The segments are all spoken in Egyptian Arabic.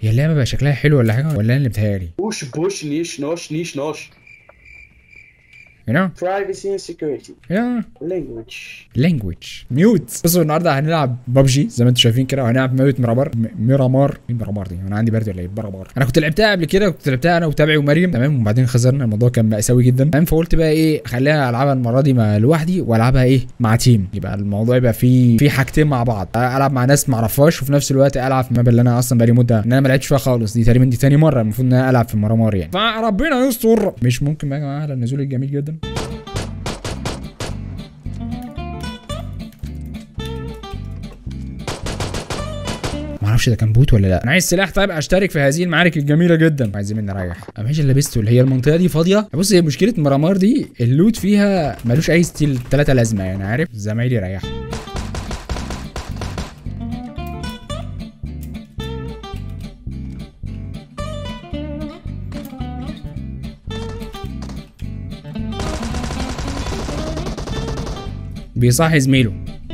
هي اللعبه بقى شكلها حلو ولا حاجه ولا انا اللي بتهيالي بوش بوش نيش نوش نيش نوش you know privacy and security yeah language language ميوت بصوا النهارده هنلعب ببجي زي ما انتم شايفين كده وهنلعب ميوت ميرامار م- ميرامار مين ميرامار دي انا عندي برد ولا ايه ميرامار انا كنت لعبتها قبل كده كنت لعبتها انا وتابعي ومريم تمام وبعدين خسرنا الموضوع كان مأساوي جدا تمام فقلت بقى ايه خليها العبها المره دي مع لوحدي والعبها ايه مع تيم يبقى الموضوع يبقى فيه في حاجتين مع بعض العب مع ناس ما اعرفهاش وفي نفس الوقت العب في الماب اللي انا اصلا بقالي مده ان انا ما لعبتش فيها خالص دي تقريبا دي تاني مره المفروض ان انا العب في ميرامار يعني فربنا يستر مش ممكن بقى يا جماعه على النزول الجميل جدا ما اعرفش ده كان بوت ولا لا انا عايز سلاح طيب اشترك في هذه المعارك الجميله جدا عايزين نريح انا ايش اللي لبسته اللي هي المنطقه دي فاضيه بص هي مشكله مرامار دي اللوت فيها ملوش اي ستيل ثلاثه لازمه يعني عارف زمايلي ريحوا بيصحي زميله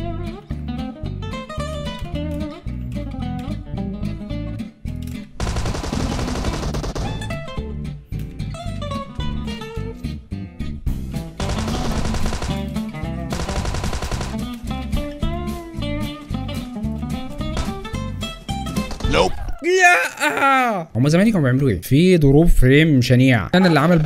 يا هم زمان كانوا بيعملوا ايه؟ في ضروب فريم شنيع انا اللي عمل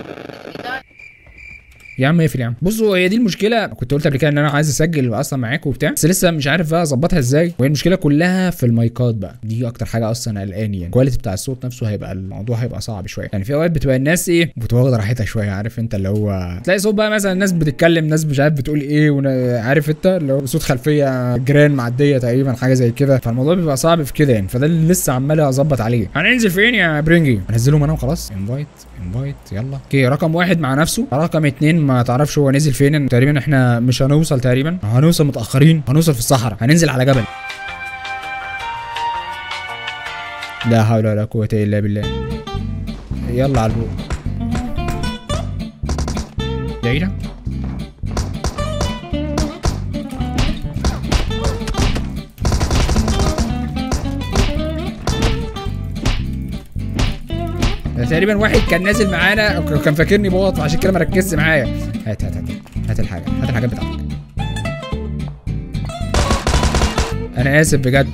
يا عم اقفل يا عم بصوا هي دي المشكله كنت قلت قبل كده ان انا عايز اسجل اصلا معاكم وبتاع بس لسه مش عارف بقى اظبطها ازاي وهي المشكله كلها في المايكات بقى دي اكتر حاجه اصلا قلقاني يعني الكواليتي بتاع الصوت نفسه هيبقى الموضوع هيبقى صعب شويه يعني في اوقات بتبقى الناس ايه بتواخد راحتها شويه عارف انت اللي هو تلاقي صوت بقى مثلا الناس بتتكلم ناس مش عارف بتقول ايه ونا- عارف انت اللي هو صوت خلفيه جيران معديه تقريبا حاجه زي كده فالموضوع بيبقى صعب في كده يعني فده اللي لسه عمال اظبط عليه هننزل فين يا برينجي هنزلهم انا وخلاص انفايت انفايت يلا اوكي رقم واحد مع نفسه رقم اتنين ما تعرفش هو نزل فين تقريبا احنا مش هنوصل تقريبا هنوصل متاخرين هنوصل في الصحراء هننزل على جبل لا حول ولا قوه الا بالله يلا على البوق بعيدة ده تقريبا واحد كان نازل معانا وكان فاكرني بوط عشان كده ما ركزش معايا هات هات هات هات الحاجه هات الحاجات بتاعتك انا اسف بجد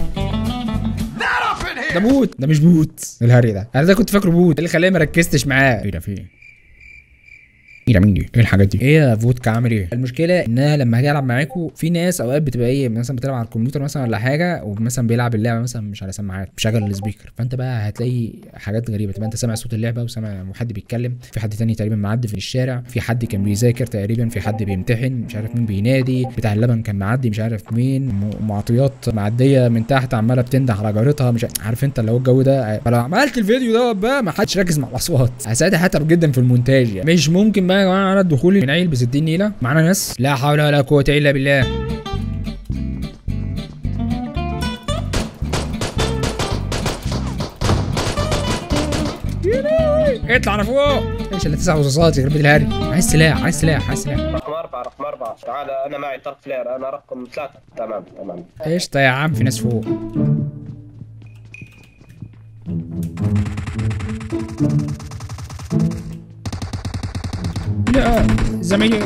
ده بوت ده مش بوت الهري ده انا ده كنت فاكره بوت إيه اللي خلاني ما ركزتش معاه ايه ده في ايه ايه ده مين دي؟ ايه الحاجات دي؟ ايه يا فودكا عامل ايه؟ المشكله ان انا لما هاجي العب معاكم في ناس اوقات بتبقى ايه مثلا بتلعب على الكمبيوتر مثلا ولا حاجه ومثلا بيلعب اللعبه مثلا مش على سماعات مشغل السبيكر فانت بقى هتلاقي حاجات غريبه تبقى انت سامع صوت اللعبه وسامع حد بيتكلم في حد تاني تقريبا معدي في الشارع في حد كان بيذاكر تقريبا في حد بيمتحن مش عارف مين بينادي بتاع اللبن كان معدي مش عارف مين م- معطيات معديه من تحت عماله بتنده على جارتها مش عارف انت اللي هو الجو ده فلو عملت الفيديو ده بقى ما حدش ركز مع الاصوات ساعتها هتعب جدا في المونتاج يعني مش ممكن بقى يا جماعه انا دخولي من عيل ب 60 نيله معانا ناس لا حول ولا قوه الا بالله اطلع انا فوق ايش اللي تسع رصاصات يخرب بيت الهري عايز سلاح عايز سلاح عايز سلاح رقم أربعة رقم أربعة تعال أنا معي طرف فلير أنا رقم ثلاثة تمام تمام قشطة يا عم في ناس فوق لا زميلي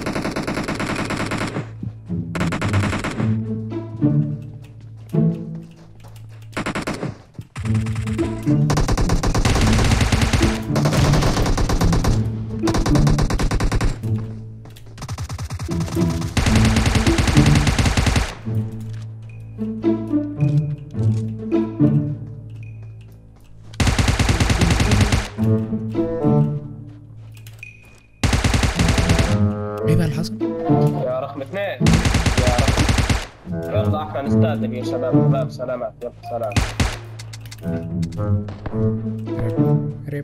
ايه بقى اللي حصل؟ يا رقم اثنين يا رقم يلا احنا نستأذن يا شباب شباب سلامات يلا سلام قريب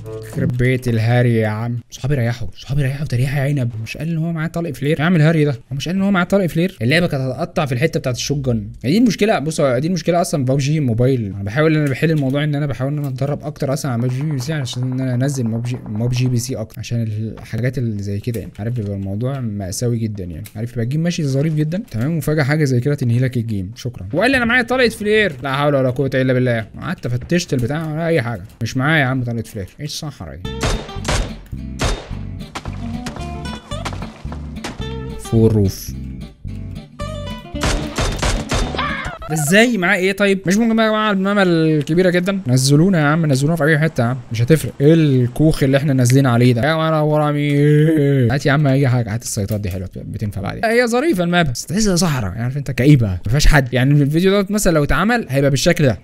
يخرب بيت الهاري يا عم صحابي ريحوا صحابي ريحوا تريحه عنب مش قال ان هو معاه طلق فلير يا عم الهاري ده هو مش قال ان هو معاه طلق فلير اللعبه كانت هتقطع في الحته بتاعت الشوت جن دي المشكله بص هو دي المشكله اصلا ببجي موبايل انا بحاول ان انا بحل الموضوع ان انا بحاول ان انا اتدرب اكتر اصلا على ببجي بي سي عشان ان انا انزل موبجي موبجي بي سي اكتر عشان الحاجات اللي زي كده يعني عارف بيبقى الموضوع مأساوي جدا يعني عارف يبقى الجيم ماشي ظريف جدا تمام وفجاه حاجه زي كده تنهي لك الجيم شكرا وقال لي انا معايا طلقه فلير لا حول ولا قوه الا بالله قعدت فتشت البتاع ولا اي حاجه مش معايا يا عم طلقه فلير ايش الصحراء دي فور روف ده ازاي معاه ايه طيب مش ممكن بقى مع الماما الكبيره جدا نزلونا يا عم نزلونا في اي حته يا عم مش هتفرق ايه الكوخ اللي احنا نازلين عليه ده يا وانا ورا مين هات يا عم اي حاجه هات السيطات دي حلوه بتنفع بعدين هي ظريفه الماب بس تحسها صحراء يعني عارف انت كئيبه ما فيهاش حد يعني الفيديو دوت مثلا لو اتعمل هيبقى بالشكل ده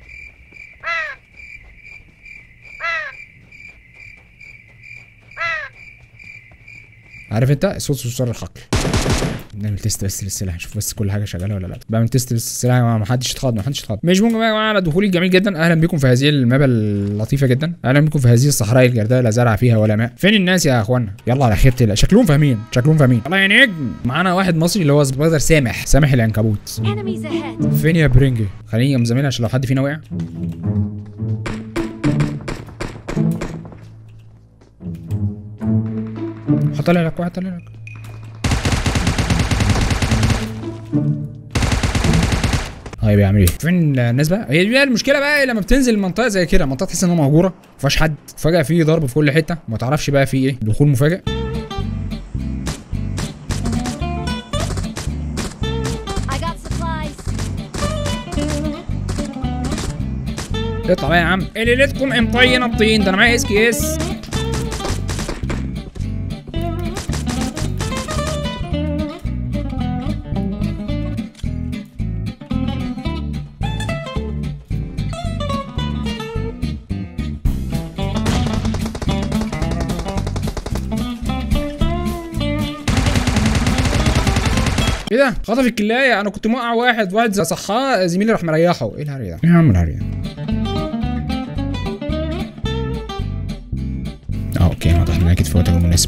عارف انت صوت صرصار الحقل نعمل تيست بس للسلاح نشوف بس كل حاجه شغاله ولا لا بعمل تيست للسلاح يا جماعه ما حدش يتخض ما حدش يتخض مش ممكن يا جماعه على دخولي الجميل جدا اهلا بكم في هذه المابا اللطيفه جدا اهلا بكم في هذه الصحراء الجرداء لا زرع فيها ولا ماء فين الناس يا اخوانا يلا على خيبه الله شكلهم فاهمين شكلهم فاهمين يلا يا نجم معانا واحد مصري اللي هو سبايدر سامح سامح العنكبوت Enemies ahead. فين يا برنجي خليني جنب زميلي عشان لو حد فينا وقع هطلع لك واحد طلع لك طيب يعمل ايه؟ فين الناس بقى؟ هي دي بقى المشكله بقى لما بتنزل المنطقه زي كده منطقه تحس ان هي مهجوره ما فيهاش حد فجاه في ضرب في كل حته ما تعرفش بقى في ايه دخول مفاجئ I got supplies. اطلع بقى يا عم اللي ليلتكم امطين الطين ده انا معايا اس كي اس ايه ده؟ خطف الكلاية انا كنت موقع واحد واحد صحاه زميلي راح مريحه ايه الهري ده؟ ايه يا عم الهري ده؟ اه اوكي واضح ان انا اكيد في وقت مناسب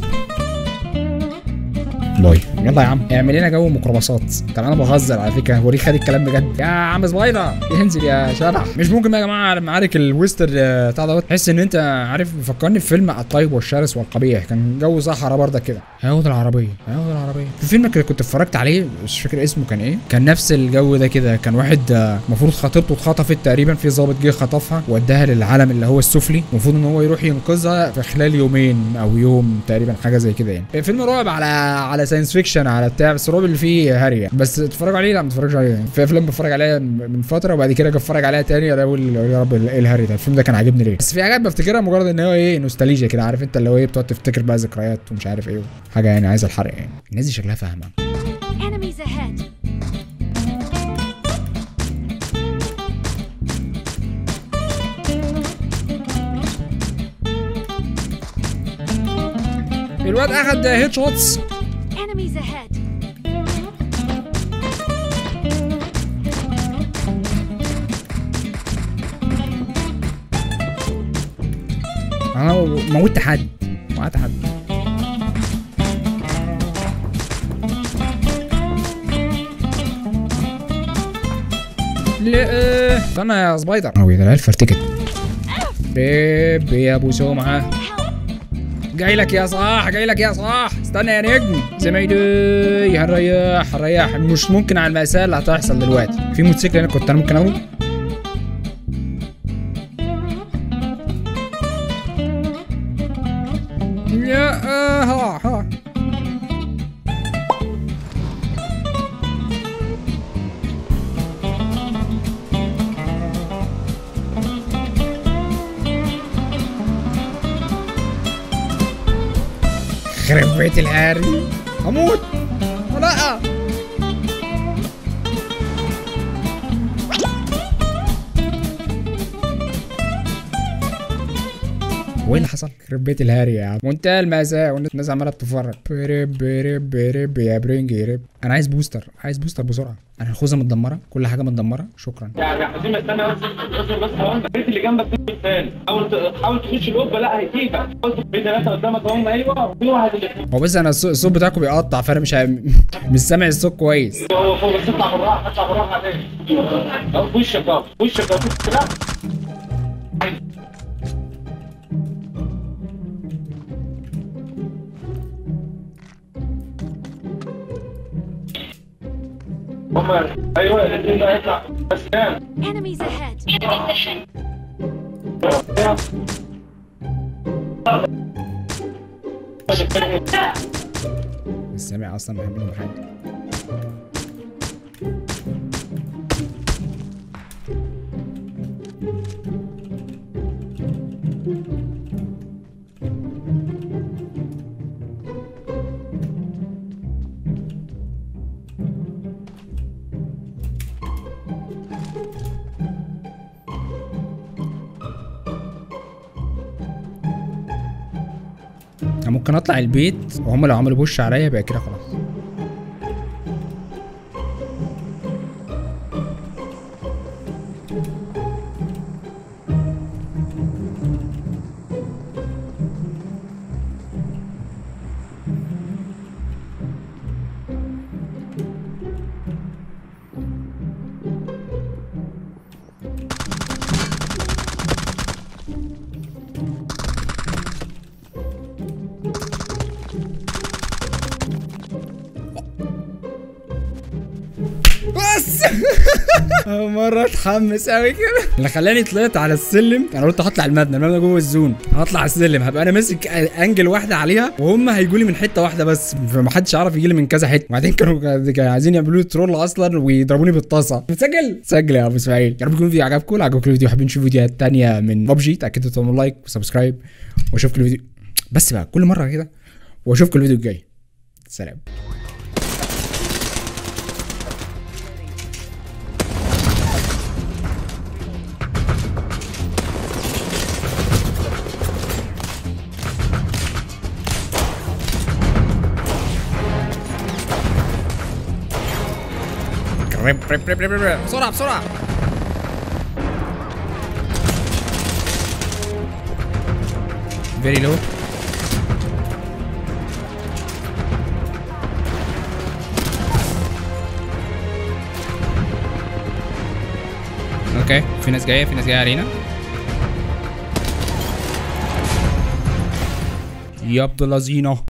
باي يلا يا عم اعمل لنا جو ميكروباصات طب انا بهزر على فكره هو ليه خد الكلام بجد يا عم سبايدر ينزل يا شبح مش ممكن يا جماعه معارك الويستر آه، بتاع دوت تحس ان انت عارف بيفكرني في فيلم الطيب والشرس والقبيح كان جو صحراء برضك كده هياخد العربيه هياخد العربيه في فيلم كده كنت اتفرجت عليه مش فاكر اسمه كان ايه كان نفس الجو ده كده كان واحد آه، المفروض خطيبته اتخطفت تقريبا في ضابط جه خطفها واداها للعالم اللي هو السفلي المفروض ان هو يروح ينقذها في خلال يومين او يوم تقريبا حاجه زي كده يعني فيلم رعب على على ساينس فيكشن على بتاع بس الرعب اللي فيه هري يعني. بس تتفرج عليه لا ما تتفرجش عليه يعني. في افلام بتفرج عليها من فتره وبعد كده اجي اتفرج عليها تاني اقول يا رب ايه الهري ده الفيلم ده كان عاجبني ليه بس في حاجات بفتكرها مجرد ان هو ايه نوستالجيا كده عارف انت اللي هو ايه بتقعد تفتكر بقى ذكريات ومش عارف ايه حاجه يعني عايزه الحرق يعني الناس دي شكلها فاهمه Enemies ahead. الواد اخد هيد شوتس Enemies ahead. انا موتت حد موتت حد لا استنى يا سبايدر او ده العيال فرتكت بيب يا ابو سمعه جاي لك يا صاح جاي لك يا صاح استنى يا نجم زميلي هنريح هنريح مش ممكن على المأساة اللي هتحصل دلوقتي في موتوسيكل هنا كنت انا ممكن اخده يا آه، ها ها خرب بيت الهاري هموت لا هو ايه اللي حصل؟ يخرب بيت الهاري يا عم منتهى المأساة والناس عمالة بتتفرج برب برب برب يا برنج يرب انا عايز بوستر عايز بوستر بسرعة انا الخوذة متدمرة كل حاجة متدمرة شكرا يعني عايزين استنى بس اصبر بس هو انت البيت اللي جنبك في البيت الثاني حاول ت- حاول تخش القبه لا هيجيبك حاول في ثلاثه قدامك هم ايوه وفي واحد اللي هو بس انا الصو- الصوت بتاعكم بيقطع فانا مش ع- مش سامع الصوت كويس هو فوق بس اطلع بالراحه اطلع بالراحه عليه اهو في وشك اهو في وشك اهو في لا هم ايوه الاثنين ده هيطلع بس كام Enemies ahead. مش سامع اصلا بحب منهم حاجة أنا ممكن اطلع البيت وهم لو عملوا بوش عليا يبقى كده خلاص بس أول مرة اتحمس قوي كده اللي خلاني طلعت على السلم انا قلت هطلع المبنى المبنى جوه الزون هطلع على السلم هبقى انا ماسك انجل واحده عليها وهم هيجوا لي من حته واحده بس فمحدش عارف يجي لي من كذا حته وبعدين كانوا كانوا عايزين يعملوا لي ترول اصلا ويضربوني بالطاسه بتسجل سجل يا ابو اسماعيل يا رب يكون الفيديو عجبكم لو عجبكم الفيديو حابين تشوفوا فيديوهات تانية من ببجي تاكدوا تعملوا لايك وسبسكرايب واشوفكم الفيديو بس بقى كل مره كده واشوفكم الفيديو الجاي سلام رب رب رب رب رب بسرعة بسرعة فيري لو اوكي في ناس جاية في ناس جاية علينا يا عبد اللذينة